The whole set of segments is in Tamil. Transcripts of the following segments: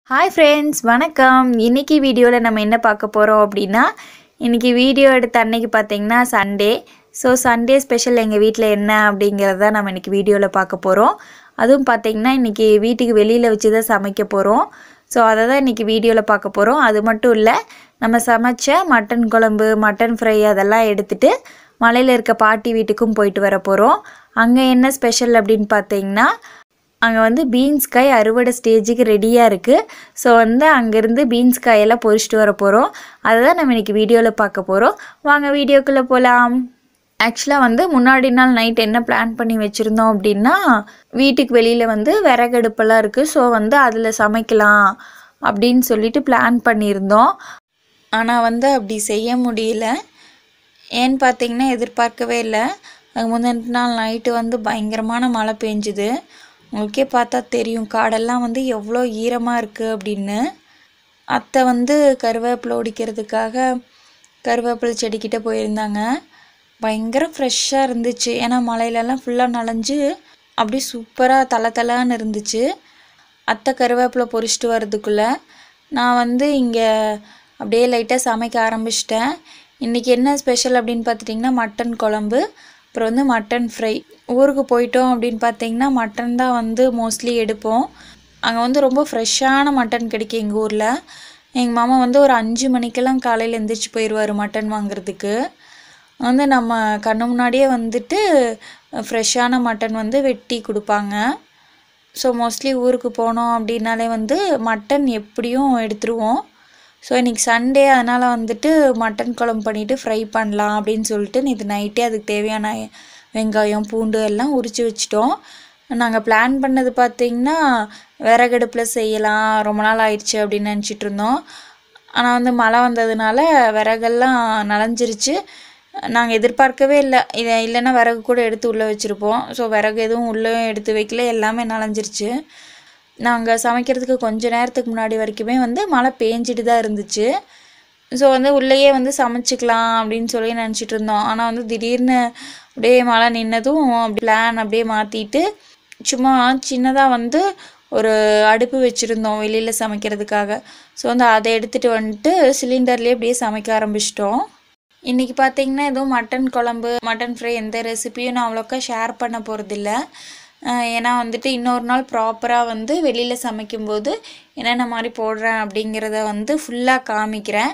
ஹாய் ஃப்ரெண்ட்ஸ் வணக்கம் இன்னைக்கு வீடியோவில் நம்ம என்ன பார்க்க போகிறோம் அப்படின்னா இன்னைக்கு வீடியோ எடுத்த அன்னைக்கு பார்த்தீங்கன்னா சண்டே ஸோ சண்டே ஸ்பெஷல் எங்கள் வீட்டில் என்ன அப்படிங்கிறத நம்ம இன்னைக்கு வீடியோவில் பார்க்க போகிறோம் அதுவும் பார்த்தீங்கன்னா இன்னைக்கு வீட்டுக்கு வெளியில் வச்சு தான் சமைக்க போகிறோம் ஸோ அதை தான் இன்றைக்கி வீடியோவில் பார்க்க போகிறோம் அது மட்டும் இல்லை நம்ம சமைச்ச மட்டன் குழம்பு மட்டன் ஃப்ரை அதெல்லாம் எடுத்துகிட்டு மலையில் இருக்க பாட்டி வீட்டுக்கும் போயிட்டு வர போகிறோம் அங்கே என்ன ஸ்பெஷல் அப்படின்னு பார்த்தீங்கன்னா அங்கே வந்து பீன்ஸ் காய் அறுவடை ஸ்டேஜுக்கு ரெடியாக இருக்குது ஸோ வந்து அங்கேருந்து பீன்ஸ் காயெல்லாம் பொரிச்சிட்டு வர போகிறோம் அதை தான் நம்ம இன்றைக்கி வீடியோவில் பார்க்க போகிறோம் வாங்க வீடியோக்குள்ளே போகலாம் ஆக்சுவலாக வந்து முன்னாடி நாள் நைட் என்ன பிளான் பண்ணி வச்சுருந்தோம் அப்படின்னா வீட்டுக்கு வெளியில் வந்து விறகடுப்பெல்லாம் இருக்குது ஸோ வந்து அதில் சமைக்கலாம் அப்படின்னு சொல்லிட்டு பிளான் பண்ணியிருந்தோம் ஆனால் வந்து அப்படி செய்ய முடியல ஏன்னு பார்த்தீங்கன்னா எதிர்பார்க்கவே இல்லை அதுக்கு முந்தின நாள் நைட்டு வந்து பயங்கரமான மழை பெஞ்சுது உங்களுக்கே பார்த்தா தெரியும் காடெல்லாம் வந்து எவ்வளோ ஈரமாக இருக்குது அப்படின்னு அத்தை வந்து கருவேப்பிலை ஒடிக்கிறதுக்காக கருவேப்பிலை செடிக்கிட்ட போயிருந்தாங்க பயங்கர ஃப்ரெஷ்ஷாக இருந்துச்சு ஏன்னா மழையிலலாம் ஃபுல்லாக நனைஞ்சு அப்படியே சூப்பராக தலை தலைன்னு இருந்துச்சு அத்தை கருவேப்பிலை பொரிச்சிட்டு வர்றதுக்குள்ளே நான் வந்து இங்கே அப்படியே லைட்டாக சமைக்க ஆரம்பிச்சிட்டேன் இன்றைக்கி என்ன ஸ்பெஷல் அப்படின்னு பார்த்துட்டிங்கன்னா மட்டன் குழம்பு அப்புறம் வந்து மட்டன் ஃப்ரை ஊருக்கு போயிட்டோம் அப்படின்னு பார்த்தீங்கன்னா மட்டன் தான் வந்து மோஸ்ட்லி எடுப்போம் அங்கே வந்து ரொம்ப ஃப்ரெஷ்ஷான மட்டன் கிடைக்கும் எங்கள் ஊரில் எங்கள் மாமா வந்து ஒரு அஞ்சு மணிக்கெல்லாம் காலையில் எந்திரிச்சு போயிடுவார் மட்டன் வாங்குறதுக்கு வந்து நம்ம கண்ணு முன்னாடியே வந்துட்டு ஃப்ரெஷ்ஷான மட்டன் வந்து வெட்டி கொடுப்பாங்க ஸோ மோஸ்ட்லி ஊருக்கு போனோம் அப்படின்னாலே வந்து மட்டன் எப்படியும் எடுத்துருவோம் ஸோ இன்றைக்கி சண்டே அதனால் வந்துட்டு மட்டன் குழம்பு பண்ணிவிட்டு ஃப்ரை பண்ணலாம் அப்படின்னு சொல்லிட்டு நேற்று நைட்டே அதுக்கு தேவையான வெங்காயம் பூண்டு எல்லாம் உரித்து வச்சிட்டோம் நாங்கள் பிளான் பண்ணது பார்த்திங்கன்னா விறகடுப்பில் செய்யலாம் ரொம்ப நாள் ஆயிடுச்சு அப்படின்னு நினச்சிட்டு இருந்தோம் ஆனால் வந்து மழை வந்ததுனால விறகெல்லாம் நனைஞ்சிருச்சு நாங்கள் எதிர்பார்க்கவே இல்லை இதை இல்லைன்னா விறகு கூட எடுத்து உள்ளே வச்சுருப்போம் ஸோ விறகு எதுவும் உள்ளே எடுத்து வைக்கல எல்லாமே நனைஞ்சிருச்சு நாங்கள் சமைக்கிறதுக்கு கொஞ்ச நேரத்துக்கு முன்னாடி வரைக்குமே வந்து மழை பேஞ்சிட்டு தான் இருந்துச்சு ஸோ வந்து உள்ளேயே வந்து சமைச்சிக்கலாம் அப்படின்னு சொல்லி நினச்சிட்டு இருந்தோம் ஆனால் வந்து திடீர்னு அப்படியே மழை நின்னதும் பிளான் அப்படியே மாற்றிட்டு சும்மா சின்னதாக வந்து ஒரு அடுப்பு வச்சுருந்தோம் வெளியில் சமைக்கிறதுக்காக ஸோ வந்து அதை எடுத்துகிட்டு வந்துட்டு சிலிண்டர்லேயே அப்படியே சமைக்க ஆரம்பிச்சிட்டோம் இன்றைக்கி பார்த்தீங்கன்னா எதுவும் மட்டன் குழம்பு மட்டன் ஃப்ரை எந்த ரெசிபியும் நான் அவ்வளோக்கா ஷேர் பண்ண போகிறதில்ல ஏன்னா வந்துட்டு இன்னொரு நாள் ப்ராப்பராக வந்து வெளியில் சமைக்கும்போது என்னென்ன மாதிரி போடுறேன் அப்படிங்கிறத வந்து ஃபுல்லாக காமிக்கிறேன்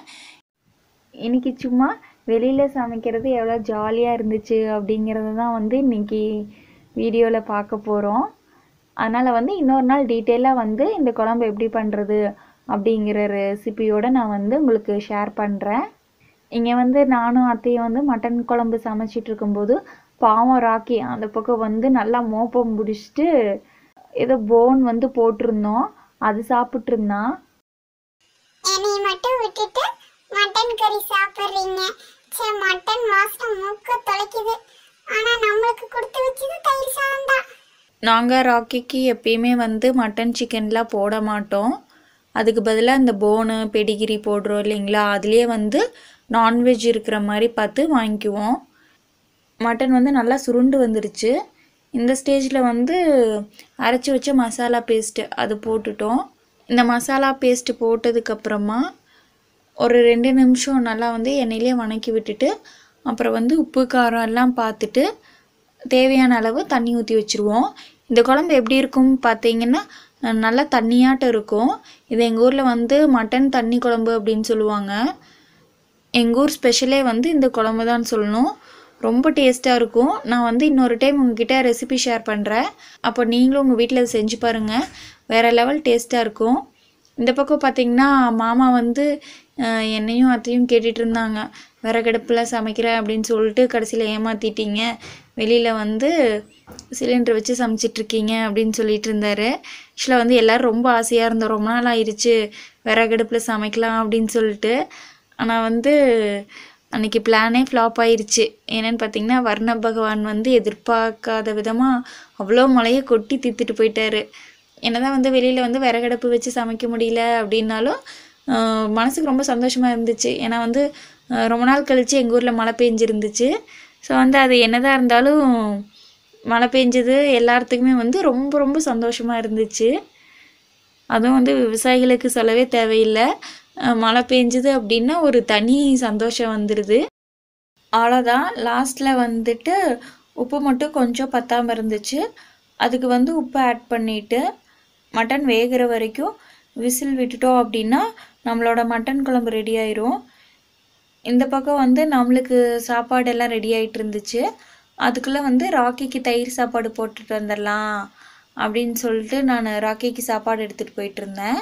இன்றைக்கி சும்மா வெளியில் சமைக்கிறது எவ்வளோ ஜாலியாக இருந்துச்சு அப்படிங்கிறத தான் வந்து இன்றைக்கி வீடியோவில் பார்க்க போகிறோம் அதனால் வந்து இன்னொரு நாள் டீட்டெயிலாக வந்து இந்த குழம்பு எப்படி பண்ணுறது அப்படிங்கிற ரெசிபியோடு நான் வந்து உங்களுக்கு ஷேர் பண்ணுறேன் இங்கே வந்து நானும் அத்தையும் வந்து மட்டன் குழம்பு சமைச்சிட்டு இருக்கும்போது பாவம் ராக்கி அந்த பக்கம் வந்து நல்லா மோப்பம் பிடிச்சிட்டு ஏதோ போன் வந்து போட்டிருந்தோம் அது சாப்பிட்டு இருந்தான் என்னை மட்டும் விட்டுட்டு மட்டன் கறி சாப்பிட்றீங்க சே மட்டன் வாசனை மூக்க தொலைக்குது ஆனா நம்மளுக்கு கொடுத்து வச்சது தயிர் சாதம் தான் நாங்கள் ராக்கிக்கு எப்பயுமே வந்து மட்டன் சிக்கன்லாம் போட மாட்டோம் அதுக்கு பதிலாக இந்த போனு பெடிகிரி போடுறோம் இல்லைங்களா அதுலேயே வந்து நான்வெஜ் இருக்கிற மாதிரி பார்த்து வாங்கிக்குவோம் மட்டன் வந்து நல்லா சுருண்டு வந்துருச்சு இந்த ஸ்டேஜில் வந்து அரைச்சி வச்ச மசாலா பேஸ்ட்டு அது போட்டுட்டோம் இந்த மசாலா பேஸ்ட்டு போட்டதுக்கப்புறமா ஒரு ரெண்டு நிமிஷம் நல்லா வந்து எண்ணெயிலே வணக்கி விட்டுட்டு அப்புறம் வந்து உப்பு காரம் எல்லாம் பார்த்துட்டு தேவையான அளவு தண்ணி ஊற்றி வச்சுருவோம் இந்த குழம்பு எப்படி இருக்கும் பார்த்தீங்கன்னா நல்லா தண்ணியாட்டம் இருக்கும் இது எங்கள் ஊரில் வந்து மட்டன் தண்ணி குழம்பு அப்படின்னு சொல்லுவாங்க எங்கள் ஊர் ஸ்பெஷலே வந்து இந்த குழம்பு தான் சொல்லணும் ரொம்ப டேஸ்ட்டாக இருக்கும் நான் வந்து இன்னொரு டைம் உங்ககிட்ட ரெசிபி ஷேர் பண்ணுறேன் அப்போ நீங்களும் உங்கள் வீட்டில் அதை செஞ்சு பாருங்கள் வேறு லெவல் டேஸ்ட்டாக இருக்கும் இந்த பக்கம் பார்த்திங்கன்னா மாமா வந்து அஹ், என்னையும் அத்தையும் கேட்டுட்டு இருந்தாங்க விறகடுப்பில் சமைக்கிறேன் அப்படின்னு சொல்லிட்டு கடைசியில் ஏமாற்றிட்டீங்க வெளியில் வந்து சிலிண்டர் வச்சு சமைச்சிட்ருக்கீங்க அப்படின்னு சொல்லிட்டு இருந்தாரு ஆக்சுவலாக வந்து எல்லோரும் ரொம்ப ஆசையாக இருந்தோம் ரொம்ப நாள் ஆயிடுச்சு விறகடுப்பில் சமைக்கலாம் அப்படின்னு சொல்லிட்டு ஆனால் வந்து அன்னைக்கு பிளானே ஃப்ளாப் ஆயிருச்சு என்னன்னு பார்த்தீங்கன்னா வர்ண பகவான் வந்து எதிர்பார்க்காத விதமாக அவ்வளோ மழையை கொட்டி தீர்த்துட்டு போயிட்டாரு என்னதான் வந்து வெளியில் வந்து விறகடுப்பு வச்சு சமைக்க முடியல அப்படின்னாலும் ஆஹ், மனசுக்கு ரொம்ப சந்தோஷமாக இருந்துச்சு ஏன்னா வந்து ஆஹ், ரொம்ப நாள் கழித்து எங்கள் ஊரில் மழை பெஞ்சிருந்துச்சு ஸோ வந்து அது என்னதான் இருந்தாலும் மழை பெஞ்சது எல்லாத்துக்குமே வந்து ரொம்ப ரொம்ப சந்தோஷமாக இருந்துச்சு அதுவும் வந்து விவசாயிகளுக்கு சொல்லவே தேவையில்லை அஹ் மழை பெஞ்சுது அப்படின்னா ஒரு தனி சந்தோஷம் வந்துடுது அவ்வளோதான் லாஸ்ட்டில் வந்துட்டு உப்பு மட்டும் கொஞ்சம் பத்தாமல் இருந்துச்சு அதுக்கு வந்து உப்பு ஆட் பண்ணிவிட்டு மட்டன் வேகிற வரைக்கும் விசில் விட்டுட்டோம் அப்படின்னா நம்மளோட மட்டன் குழம்பு ரெடி ஆயிரும் இந்த பக்கம் வந்து நம்மளுக்கு சாப்பாடெல்லாம் ரெடி ஆகிட்டு இருந்துச்சு அதுக்குள்ளே வந்து ராக்கிக்கு தயிர் சாப்பாடு போட்டுட்டு வந்துடலாம் அப்படின்னு சொல்லிட்டு நான் ராக்கிக்கு சாப்பாடு எடுத்துகிட்டு போயிட்டு இருந்தேன்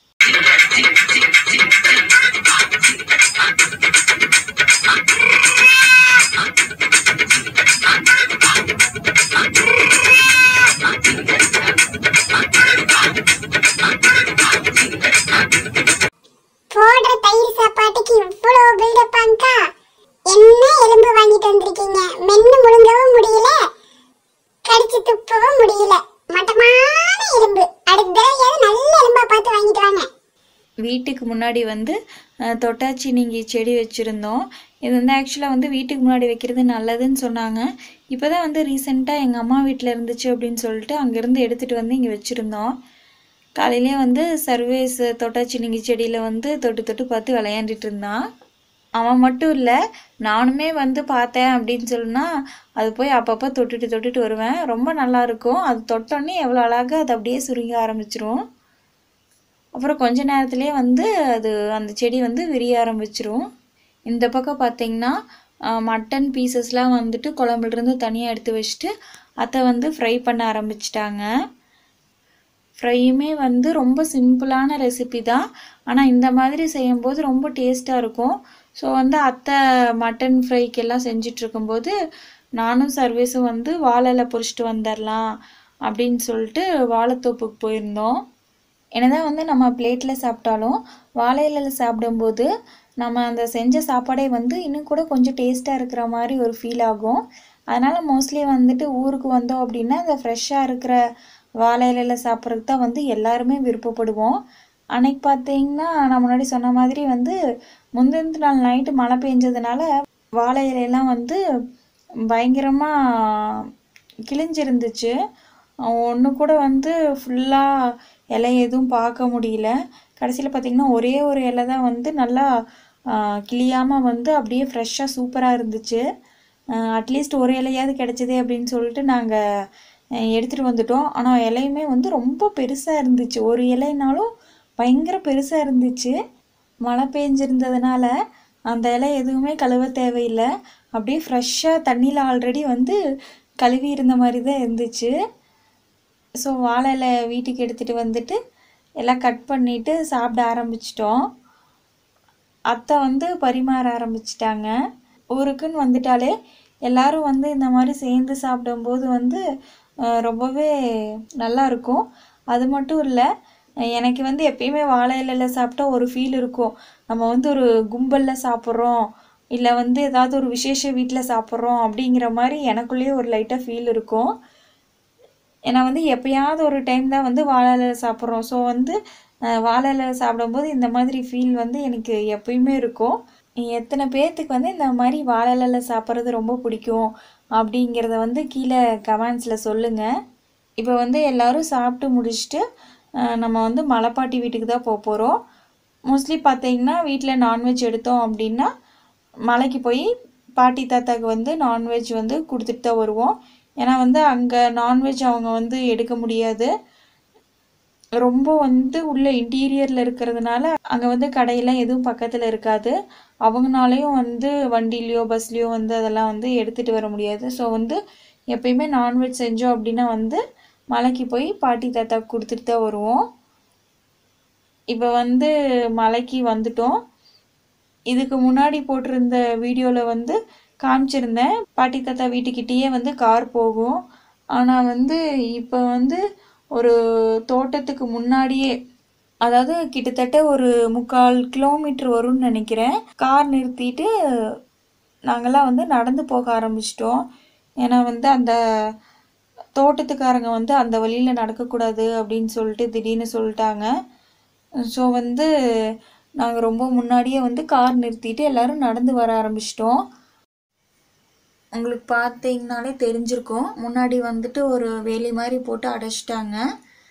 போடுற தயிர் சாப்பாட்டுக்கு இவ்வளவு பில்டப்பாங்கா என்ன எலும்பு வாங்கிட்டு வந்திருக்கீங்க மென்னு முழுங்கவும் முடியல கடிச்சு துப்பவும் முடியல மட்டமான எலும்பு அடுத்த தடவையாவது நல்ல எலும்பா பார்த்து வாங்கிட்டு வாங்க வீட்டுக்கு முன்னாடி வந்து அஹ், தொட்டாச்சி நீங்கி செடி வச்சுருந்தோம் இது வந்து ஆக்சுவலாக வந்து வீட்டுக்கு முன்னாடி வைக்கிறது நல்லதுன்னு சொன்னாங்க இப்போ தான் வந்து ரீசெண்டாக எங்கள் அம்மா வீட்டில் இருந்துச்சு அப்படின்னு சொல்லிட்டு அங்கேருந்து எடுத்துகிட்டு வந்து இங்கே வச்சுருந்தோம் காலையிலே வந்து சர்வேஸ் தொட்டாச்சி நீங்கி செடியில் வந்து தொட்டு தொட்டு பார்த்து விளையாண்டுட்டு இருந்தான் அவன் மட்டும் இல்லை நானுமே வந்து பார்த்தேன் அப்படின்னு சொன்னா அது போய் அப்பப்போ தொட்டுட்டு தொட்டுட்டு வருவேன் ரொம்ப நல்லா இருக்கும் அது தொட்டோன்னே எவ்வளோ அழகாக அது அப்படியே சுருங்க ஆரம்பிச்சிரும் அப்புறம் கொஞ்ச நேரத்துலேயே வந்து அது அந்த செடி வந்து விரிய ஆரம்பிச்சிரும் இந்த பக்கம் பார்த்தீங்கன்னா ஆஹ், மட்டன் பீசஸ்லாம் வந்துட்டு குழம்புலேருந்து தனியாக எடுத்து வச்சுட்டு அதை வந்து ஃப்ரை பண்ண ஆரம்பிச்சிட்டாங்க ஃப்ரையுமே வந்து ரொம்ப சிம்பிளான ரெசிபி தான் ஆனால் இந்த மாதிரி செய்யும்போது ரொம்ப டேஸ்ட்டாக இருக்கும் ஸோ வந்து அத்தை மட்டன் ஃப்ரைக்கெல்லாம் செஞ்சுட்டு இருக்கும்போது நானும் சர்வீஸும் வந்து வாழை இலை பொரிச்சிட்டு வந்துடலாம் அப்படின்னு சொல்லிட்டு வாழைத்தோப்புக்கு போயிருந்தோம் என்னதான் வந்து நம்ம பிளேட்டில் சாப்பிட்டாலும் வாழை இலையில் சாப்பிடும்போது நம்ம அந்த செஞ்ச சாப்பாடே வந்து இன்னும் கூட கொஞ்சம் டேஸ்ட்டாக இருக்கிற மாதிரி ஒரு ஃபீல் ஆகும் அதனால் மோஸ்ட்லி வந்துட்டு ஊருக்கு வந்தோம் அப்படின்னா இந்த ஃப்ரெஷ்ஷாக இருக்கிற வாழை இலையில் சாப்பிட்றதுக்கு தான் வந்து எல்லாருமே விருப்பப்படுவோம் அன்னைக்கு பார்த்தீங்கன்னா நான் முன்னாடி சொன்ன மாதிரி வந்து முந்தின நாள் நைட்டு மழை பெஞ்சதுனால வாழை இலையெல்லாம் வந்து பயங்கரமாக கிழிஞ்சிருந்துச்சு ஒன்று கூட வந்து ஃபுல்லாக இலை எதுவும் பார்க்க முடியல கடைசியில் பார்த்திங்கன்னா ஒரே ஒரு இலை தான் வந்து நல்லா கிளியாமல் வந்து அப்படியே ஃப்ரெஷ்ஷாக சூப்பராக இருந்துச்சு அட்லீஸ்ட் ஒரு இலையாவது கிடைச்சதே அப்படின்னு சொல்லிட்டு நாங்கள் எடுத்துகிட்டு வந்துட்டோம் ஆனால் இலையுமே வந்து ரொம்ப பெருசாக இருந்துச்சு ஒரு இலைனாலும் பயங்கர பெருசாக இருந்துச்சு மழை பெஞ்சிருந்ததுனால அந்த இலை எதுவுமே கழுவ தேவையில்லை அப்படியே ஃப்ரெஷ்ஷாக தண்ணியில் ஆல்ரெடி வந்து கழுவி இருந்த மாதிரி தான் இருந்துச்சு ஸோ வாழை இலை வீட்டுக்கு எடுத்துகிட்டு வந்துட்டு எல்லாம் கட் பண்ணிவிட்டு சாப்பிட ஆரம்பிச்சிட்டோம் அத்தை வந்து பரிமாற ஆரம்பிச்சிட்டாங்க ஊருக்குன்னு வந்துட்டாலே எல்லாரும் வந்து இந்த மாதிரி சேர்ந்து சாப்பிடும்போது வந்து அஹ், ரொம்பவே நல்லா இருக்கும் அது மட்டும் இல்லை எனக்கு வந்து எப்பயுமே வாழை இலையில சாப்பிட்டா ஒரு ஃபீல் இருக்கும் நம்ம வந்து ஒரு கும்பலில் சாப்பிட்றோம் இல்லை வந்து ஏதாவது ஒரு விசேஷ வீட்டில் சாப்பிட்றோம் அப்படிங்கிற மாதிரி எனக்குள்ளேயே ஒரு லைட்டாக ஃபீல் இருக்கும் ஏன்னா வந்து எப்பயாவது ஒரு டைம் தான் வந்து வாழை இலை சாப்பிட்றோம் ஸோ வந்து அஹ், வாழை இலை சாப்பிடும்போது இந்த மாதிரி ஃபீல் வந்து எனக்கு எப்பயுமே இருக்கும் எத்தனை பேர்த்துக்கு வந்து இந்த மாதிரி வாழை இலையில சாப்பிட்றது ரொம்ப பிடிக்கும் அப்படிங்கிறத வந்து கீழே கமெண்ட்ஸில் சொல்லுங்கள் இப்போ வந்து எல்லாரும் சாப்பிட்டு முடிச்சுட்டு அஹ், நம்ம வந்து மலைப்பாட்டி வீட்டுக்கு தான் போக போகிறோம் மோஸ்ட்லி பார்த்தீங்கன்னா வீட்டில் நான்வெஜ் எடுத்தோம் அப்படின்னா மலைக்கு போய் பாட்டி தாத்தாக்கு வந்து நான்வெஜ் வந்து கொடுத்துட்டு தான் வருவோம் ஏன்னா வந்து அங்கே நான்வெஜ் அவங்க வந்து எடுக்க முடியாது ரொம்ப வந்து உள்ள இன்டீரியரில் இருக்கிறதுனால அங்கே வந்து கடையெல்லாம் எதுவும் பக்கத்தில் இருக்காது அவங்கனாலையும் வந்து வண்டிலேயோ பஸ்லேயோ வந்து அதெல்லாம் வந்து எடுத்துகிட்டு வர முடியாது ஸோ வந்து எப்பயுமே நான்வெஜ் செஞ்சோம் அப்படின்னா வந்து மலைக்கு போய் பாட்டி தாத்தா கொடுத்துட்டு தான் வருவோம் இப்போ வந்து மலைக்கு வந்துட்டோம் இதுக்கு முன்னாடி போட்டிருந்த வீடியோவில் வந்து காமிச்சிருந்தேன் பாட்டி தாத்தா வீட்டுக்கிட்டேயே வந்து கார் போகும் ஆனால் வந்து இப்போ வந்து ஒரு தோட்டத்துக்கு முன்னாடியே அதாவது கிட்டத்தட்ட ஒரு முக்கால் கிலோமீட்டர் வரும்னு நினைக்கிறேன் கார் நிறுத்திட்டு நாங்கள்லாம் வந்து நடந்து போக ஆரம்பிச்சிட்டோம் ஏன்னா வந்து அந்த தோட்டத்துக்காரங்க வந்து அந்த வழியில் நடக்கக்கூடாது அப்படின்னு சொல்லிட்டு திடீர்னு சொல்லிட்டாங்க ஸோ வந்து நாங்கள் ரொம்ப முன்னாடியே வந்து கார் நிறுத்திட்டு எல்லாரும் நடந்து வர ஆரம்பிச்சிட்டோம் உங்களுக்கு பார்த்தீங்கனாலே தெரிஞ்சிருக்கும் முன்னாடி வந்துட்டு ஒரு வேலி மாதிரி போட்டு அடைச்சிட்டாங்க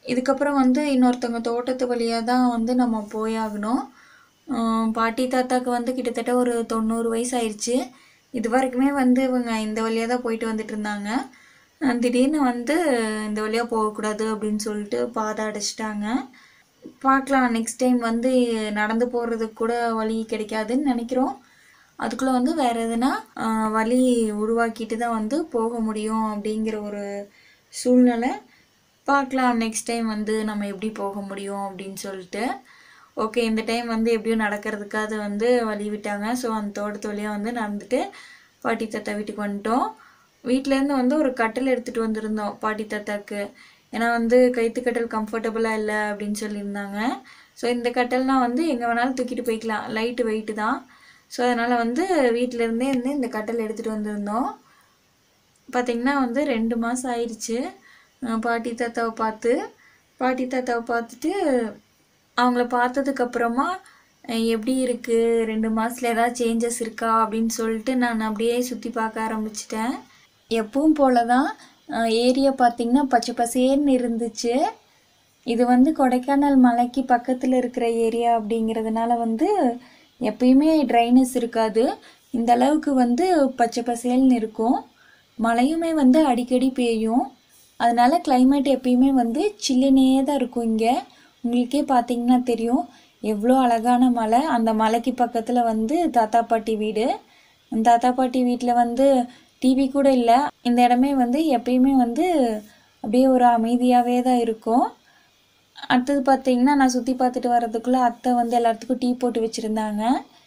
இதுக்கப்புறம் வந்து இன்னொருத்தவங்க தோட்டத்து வழியாக தான் வந்து நம்ம போயாகணும் ஆஹ் பாட்டி தாத்தாக்கு வந்து கிட்டத்தட்ட ஒரு தொண்ணூறு வயசு ஆயிடுச்சு இது வரைக்குமே வந்து இவங்க இந்த வழியாக தான் போயிட்டு வந்துட்டு இருந்தாங்க ஆஹ் திடீர்னு வந்து இந்த வழியாக போகக்கூடாது அப்படின்னு சொல்லிட்டு பாதை அடைச்சிட்டாங்க பார்க்கலாம் நெக்ஸ்ட் டைம் வந்து நடந்து போகிறதுக்கு கூட வழி கிடைக்காதுன்னு நினைக்கிறோம் அதுக்குள்ளே வந்து வேறு எதுனா ஆஹ் வழி உருவாக்கிட்டு தான் வந்து போக முடியும் அப்படிங்கிற ஒரு சூழ்நிலை பார்க்கலாம் நெக்ஸ்ட் டைம் வந்து நம்ம எப்படி போக முடியும் அப்படின்னு சொல்லிட்டு ஓகே இந்த டைம் வந்து எப்படியும் நடக்கிறதுக்காவது வந்து வழி விட்டாங்க ஸோ அந்த தோட்டத்து வழியாக வந்து நடந்துட்டு பாட்டி தாத்தா வீட்டுக்கு வந்துட்டோம் வீட்டிலேருந்து வந்து ஒரு கட்டில் எடுத்துகிட்டு வந்திருந்தோம் பாட்டி தாத்தாக்கு ஏன்னா வந்து கைத்து கட்டல் கம்ஃபர்டபுளாக இல்லை அப்படின்னு சொல்லியிருந்தாங்க ஸோ இந்த கட்டல்னா வந்து எங்கே வேணாலும் தூக்கிட்டு போய்க்கலாம் லைட்டு வெயிட்டு தான் ஸோ அதனால் வந்து வீட்டிலேருந்தே வந்து இந்த கட்டல் எடுத்துகிட்டு வந்திருந்தோம் பார்த்திங்கன்னா வந்து ரெண்டு மாதம் ஆயிடுச்சு அஹ் பாட்டி தாத்தாவை பார்த்து பாட்டி தாத்தாவை பார்த்துட்டு அவங்கள பார்த்ததுக்கப்புறமா எப்படி இருக்குது ரெண்டு மாதத்தில் ஏதாவது சேஞ்சஸ் இருக்கா அப்படின்னு சொல்லிட்டு நான் அப்படியே சுற்றி பார்க்க ஆரம்பிச்சிட்டேன் எப்பவும் போல தான் ஏரியா பார்த்திங்கன்னா பச்சை பசேர்னு இருந்துச்சு இது வந்து கொடைக்கானல் மலைக்கு பக்கத்தில் இருக்கிற ஏரியா அப்படிங்கிறதுனால வந்து எப்பயுமே ட்ரைனஸ் இருக்காது இந்த அளவுக்கு வந்து பச்சை பசேல்னு இருக்கும் மழையுமே வந்து அடிக்கடி பெய்யும் அதனால climate எப்பயுமே வந்து சில்லுனே தான் இருக்கும் இங்கே உங்களுக்கே பார்த்தீங்கன்னா தெரியும் எவ்வளோ அழகான மலை அந்த மலைக்கு பக்கத்தில் வந்து தாத்தா பாட்டி வீடு அந்த தாத்தா பாட்டி வீட்டில் வந்து டிவி கூட இல்லை இந்த இடமே வந்து எப்பயுமே வந்து அப்படியே ஒரு அமைதியாகவே தான் இருக்கும் அடுத்தது பார்த்தீங்கன்னா நான் சுற்றி பார்த்துட்டு வர்றதுக்குள்ளே அத்தை வந்து எல்லாத்துக்கும் டீ போட்டு வச்சுருந்தாங்க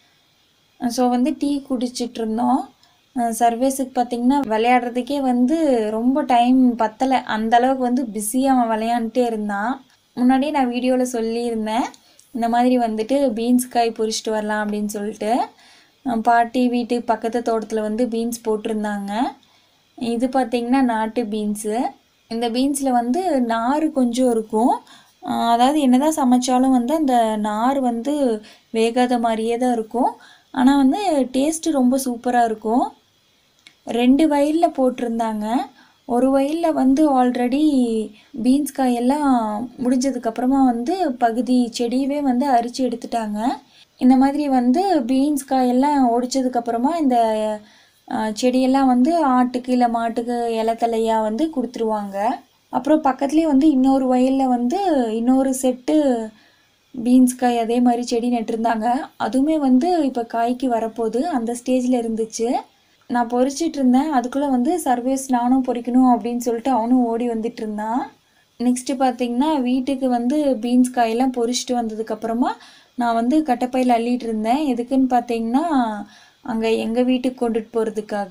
ஸோ வந்து டீ குடிச்சிட்டு இருந்தோம் சர்வேஸுக்கு பார்த்தீங்கன்னா விளையாடுறதுக்கே வந்து ரொம்ப டைம் பத்தலை அந்த அளவுக்கு வந்து பிஸியாக அவன் விளையாண்டுட்டே இருந்தான் முன்னாடியே நான் வீடியோவில் சொல்லியிருந்தேன் இந்த மாதிரி வந்துட்டு பீன்ஸ் காய் பொரிச்சிட்டு வரலாம் அப்படின்னு சொல்லிட்டு அஹ் பாட்டி வீட்டு பக்கத்து தோட்டத்தில் வந்து பீன்ஸ் போட்டிருந்தாங்க இது பார்த்திங்கன்னா நாட்டு பீன்ஸு இந்த பீன்ஸில் வந்து நார் கொஞ்சம் இருக்கும் அஹ் அதாவது என்னதான் சமைச்சாலும் வந்து அந்த நார் வந்து வேகாத மாதிரியே தான் இருக்கும் ஆனால் வந்து டேஸ்ட்டு ரொம்ப சூப்பராக இருக்கும் ரெண்டு வயலில் போட்டிருந்தாங்க ஒரு வயலில் வந்து ஆல்ரெடி பீன்ஸ் காயெல்லாம் முடிஞ்சதுக்கப்புறமா வந்து பகுதி செடியவே வந்து அரிச்சு எடுத்துட்டாங்க இந்த மாதிரி வந்து பீன்ஸ் காயெல்லாம் ஒடிச்சதுக்கப்புறமா இந்த அஹ், செடியெல்லாம் வந்து ஆட்டுக்கு இல்லை மாட்டுக்கு இலத்தலையாக வந்து கொடுத்துருவாங்க அப்புறம் பக்கத்துலேயே வந்து இன்னொரு வயலில் வந்து இன்னொரு செட்டு பீன்ஸ் காய் அதே மாதிரி செடி நட்டிருந்தாங்க அதுவுமே வந்து இப்போ காய்க்கு வரப்போகுது அந்த ஸ்டேஜில் இருந்துச்சு நான் பொறிச்சிட்டு இருந்தேன் அதுக்குள்ளே வந்து சர்வேஸ் நானும் பொறிக்கணும் அப்படின்னு சொல்லிட்டு அவனும் ஓடி வந்துட்டு இருந்தான் நெக்ஸ்ட்டு பார்த்தீங்கன்னா வீட்டுக்கு வந்து பீன்ஸ் காயெல்லாம் பொரிச்சிட்டு வந்ததுக்கப்புறமா நான் வந்து கட்டைப்பையில் அள்ளிட்டு இருந்தேன் எதுக்குன்னு பார்த்தீங்கன்னா அங்கே எங்கள் வீட்டுக்கு கொண்டுட்டு போகிறதுக்காக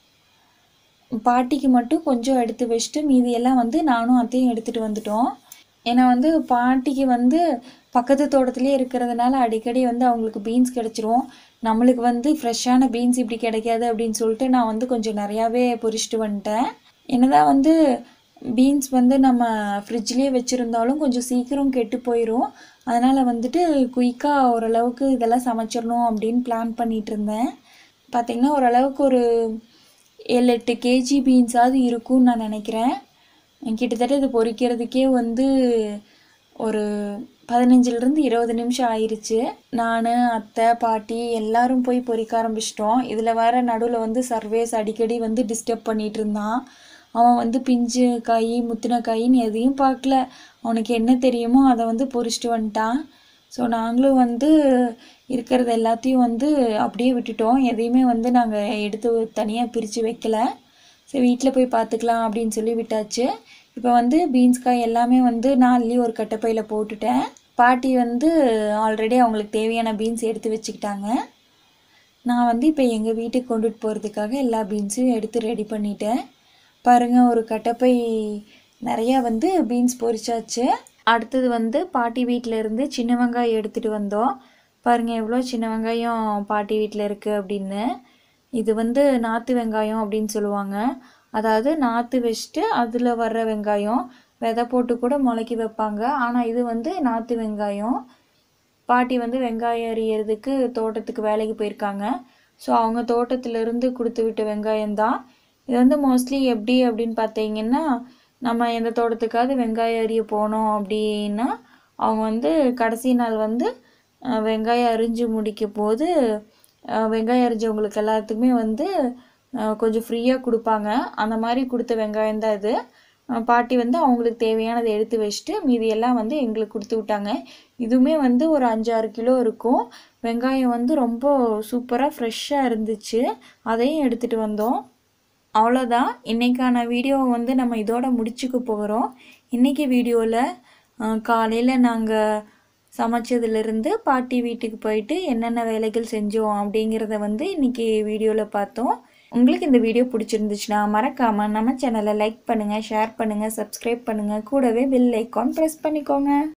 பாட்டிக்கு மட்டும் கொஞ்சம் எடுத்து வச்சுட்டு மீதியெல்லாம் வந்து நானும் அத்தையும் எடுத்துகிட்டு வந்துட்டோம் ஏன்னா வந்து பாட்டிக்கு வந்து பக்கத்து தோட்டத்துலேயே இருக்கிறதுனால அடிக்கடி வந்து அவங்களுக்கு பீன்ஸ் கிடச்சிரும் நம்மளுக்கு வந்து ஃப்ரெஷ்ஷான பீன்ஸ் இப்படி கிடைக்காது அப்படின்னு சொல்லிட்டு நான் வந்து கொஞ்சம் நிறையாவே பொரிச்சிட்டு வந்துட்டேன் என்னதான் வந்து பீன்ஸ் வந்து நம்ம ஃப்ரிட்ஜ்லேயே வச்சுருந்தாலும் கொஞ்சம் சீக்கிரம் கெட்டு போயிடும் அதனால் வந்துட்டு குயிக்காக ஓரளவுக்கு இதெல்லாம் சமைச்சிடணும் அப்படின்னு பிளான் பண்ணிட்டு இருந்தேன் பார்த்திங்கன்னா ஓரளவுக்கு ஒரு ஏழு எட்டு கேஜி பீன்ஸாவது இருக்கும்னு நான் நினைக்கிறேன் கிட்டத்தட்ட இது பொரிக்கிறதுக்கே வந்து ஒரு பதினஞ்சுலேருந்து இருபது நிமிஷம் ஆயிருச்சு நான் அத்தை பாட்டி எல்லாரும் போய் பொரிக்க ஆரம்பிச்சிட்டோம் இதில் வேற நடுவில் வந்து சர்வேஸ் அடிக்கடி வந்து டிஸ்டர்ப் பண்ணிட்டு இருந்தான் அவன் வந்து பிஞ்சு காய் முத்தின காயின்னு எதையும் பார்க்கல அவனுக்கு என்ன தெரியுமோ அதை வந்து பொரிச்சிட்டு வந்துட்டான் ஸோ நாங்களும் வந்து இருக்கிறது எல்லாத்தையும் வந்து அப்படியே விட்டுட்டோம் எதையுமே வந்து நாங்கள் எடுத்து தனியாக பிரித்து வைக்கல சரி வீட்டில் போய் பார்த்துக்கலாம் அப்படின்னு சொல்லி விட்டாச்சு இப்போ வந்து பீன்ஸ் காய் எல்லாமே வந்து நான் அள்ளி ஒரு கட்டைப்பையில் போட்டுட்டேன் பாட்டி வந்து ஆல்ரெடி அவங்களுக்கு தேவையான பீன்ஸ் எடுத்து வச்சுக்கிட்டாங்க நான் வந்து இப்போ எங்கள் வீட்டுக்கு கொண்டுட்டு போகிறதுக்காக எல்லா பீன்ஸையும் எடுத்து ரெடி பண்ணிட்டேன் பாருங்கள் ஒரு கட்டப்பை நிறையா வந்து பீன்ஸ் பொரிச்சாச்சு அடுத்தது வந்து பாட்டி வீட்டில் இருந்து சின்ன வெங்காயம் எடுத்துகிட்டு வந்தோம் பாருங்கள் எவ்வளோ சின்ன வெங்காயம் பாட்டி வீட்டில் இருக்குது அப்படின்னு இது வந்து நாற்று வெங்காயம் அப்படின்னு சொல்லுவாங்க அதாவது நாற்று வச்சுட்டு அதில் வர்ற வெங்காயம் விதை போட்டு கூட முளைக்கி வைப்பாங்க ஆனால் இது வந்து நாற்று வெங்காயம் பாட்டி வந்து வெங்காயம் எறியறதுக்கு தோட்டத்துக்கு வேலைக்கு போயிருக்காங்க ஸோ அவங்க தோட்டத்திலிருந்து கொடுத்து விட்ட வெங்காயம் தான் இது வந்து மோஸ்ட்லி எப்படி அப்படின்னு பார்த்தீங்கன்னா நம்ம எந்த தோட்டத்துக்காவது வெங்காயம் அரிய போனோம் அப்படின்னா அவங்க வந்து கடைசி நாள் வந்து அஹ், வெங்காயம் அரிஞ்சு முடிக்க போது அஹ், வெங்காயம் அரிஞ்சவங்களுக்கு எல்லாத்துக்குமே வந்து அஹ், கொஞ்சம் ஃப்ரீயாக கொடுப்பாங்க அந்த மாதிரி கொடுத்த வெங்காயம் தான் இது அஹ், பாட்டி வந்து அவங்களுக்கு தேவையானதை எடுத்து வச்சுட்டு மீதியெல்லாம் வந்து எங்களுக்கு கொடுத்து விட்டாங்க இதுவுமே வந்து ஒரு அஞ்சாறு கிலோ இருக்கும் வெங்காயம் வந்து ரொம்ப சூப்பராக ஃப்ரெஷ்ஷாக இருந்துச்சு அதையும் எடுத்துகிட்டு வந்தோம் அவ்வளோதான் இன்றைக்கான வீடியோவை வந்து நம்ம இதோட முடிச்சுக்க போகிறோம் இன்றைக்கி வீடியோவில் காலையில் நாங்கள் சமைச்சதுலேருந்து பாட்டி வீட்டுக்கு போயிட்டு என்னென்ன வேலைகள் செஞ்சோம் அப்படிங்கிறத வந்து இன்றைக்கி வீடியோவில் பார்த்தோம் உங்களுக்கு இந்த வீடியோ பிடிச்சிருந்துச்சுன்னா மறக்காமல் நம்ம சேனலை லைக் பண்ணுங்கள் ஷேர் பண்ணுங்கள் சப்ஸ்கிரைப் பண்ணுங்கள் கூடவே பெல் ஐக்கான் ப்ரெஸ் பண்ணிக்கோங்க